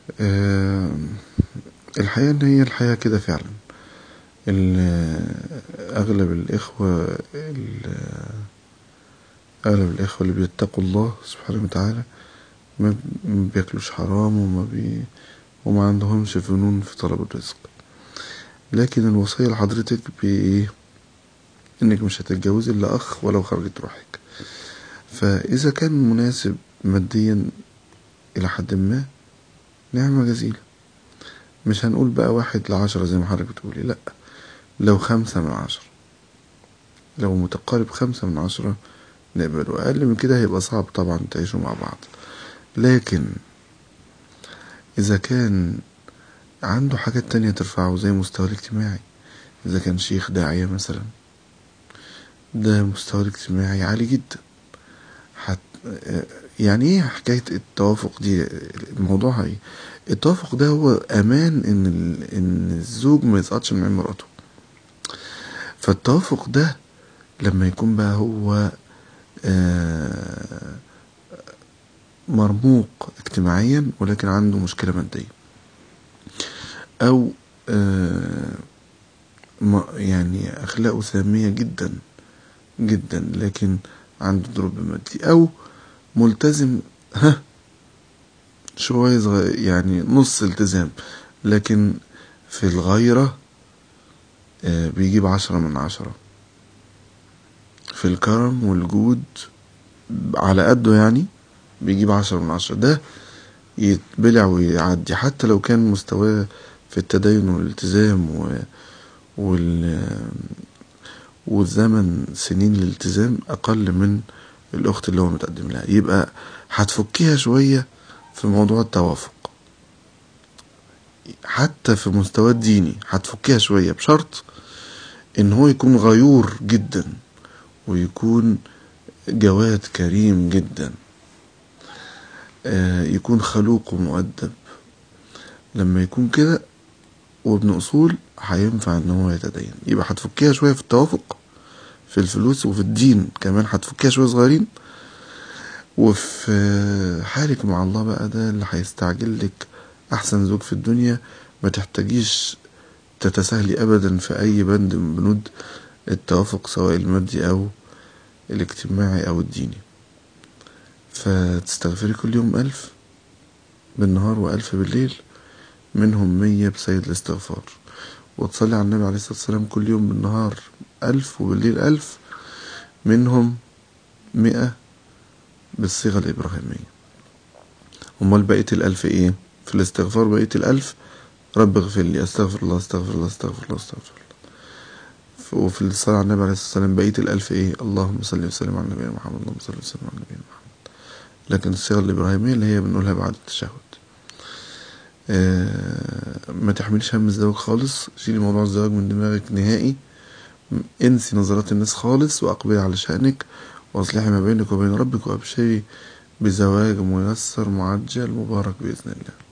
آه، الحقيقة ان هي الحياة كده فعلا اغلب الاخوة اغلب الاخوة اللي بيتقوا الله سبحانه وتعالى ما بياكلوش حرام وما بي وما عندهمش فنون في طلب الرزق لكن الوصية لحضرتك بإيه إنك مش هتتجوز إلا أخ ولو خرجت روحك فإذا كان مناسب ماديا إلى حد ما نعمة جزيلة مش هنقول بقى واحد لعشرة زي ما حضرتك بتقولي لأ لو خمسة من عشرة لو متقارب خمسة من عشرة نقبله أقل من كده هيبقى صعب طبعا تعيشوا مع بعض لكن إذا كان عنده حاجات تانية ترفعه زي مستوى الاجتماعي إذا كان شيخ داعية مثلا ده مستوى الاجتماعي عالي جدا حت يعني ايه حكاية التوافق دي الموضوع هي التوافق ده هو امان ان ان الزوج ما يسقطش من عين مراته فالتوافق ده لما يكون بقى هو مرموق اجتماعيا ولكن عنده مشكلة مادية او يعني اخلاقه سامية جدا جدا لكن عنده ضرب مادي او ملتزم ها شوية صغير يعني نص التزام لكن في الغيرة بيجيب عشرة من عشرة في الكرم والجود على قده يعني بيجيب عشرة من عشرة ده يتبلع ويعدي حتى لو كان مستواه في التدين والالتزام و... وال... والزمن سنين الالتزام أقل من الأخت اللي هو متقدم لها يبقى هتفكيها شوية في موضوع التوافق حتى في مستوى الديني هتفكيها شوية بشرط ان هو يكون غيور جدا ويكون جواد كريم جدا آه يكون خلوق ومؤدب لما يكون كده وابن اصول هينفع ان هو يتدين يبقى هتفكيها شوية في التوافق في الفلوس وفي الدين كمان هتفكيها شوية صغيرين وفي حالك مع الله بقى ده اللي هيستعجل لك احسن زوج في الدنيا ما تحتاجيش تتساهلي ابدا في اي بند من بنود التوافق سواء المادي او الاجتماعي او الديني فتستغفري كل يوم الف بالنهار والف بالليل منهم مية بسيد الاستغفار وتصلي على النبي عليه الصلاة والسلام كل يوم بالنهار ألف وبالليل ألف منهم مئة بالصيغة الإبراهيمية أمال بقية الألف إيه في الاستغفار بقية الألف رب اغفر لي أستغفر الله أستغفر الله أستغفر الله أستغفر الله وفي الصلاة على النبي عليه الصلاة والسلام بقية الألف إيه اللهم صل وسلم على نبينا محمد اللهم صل وسلم على نبينا محمد لكن الصيغة الإبراهيمية اللي هي بنقولها بعد التشهد آه ما تحملش هم الزواج خالص شيلي موضوع الزواج من دماغك نهائي انسي نظرات الناس خالص واقبلي على شأنك واصلحي ما بينك وبين ربك وابشري بزواج ميسر معجل مبارك بإذن الله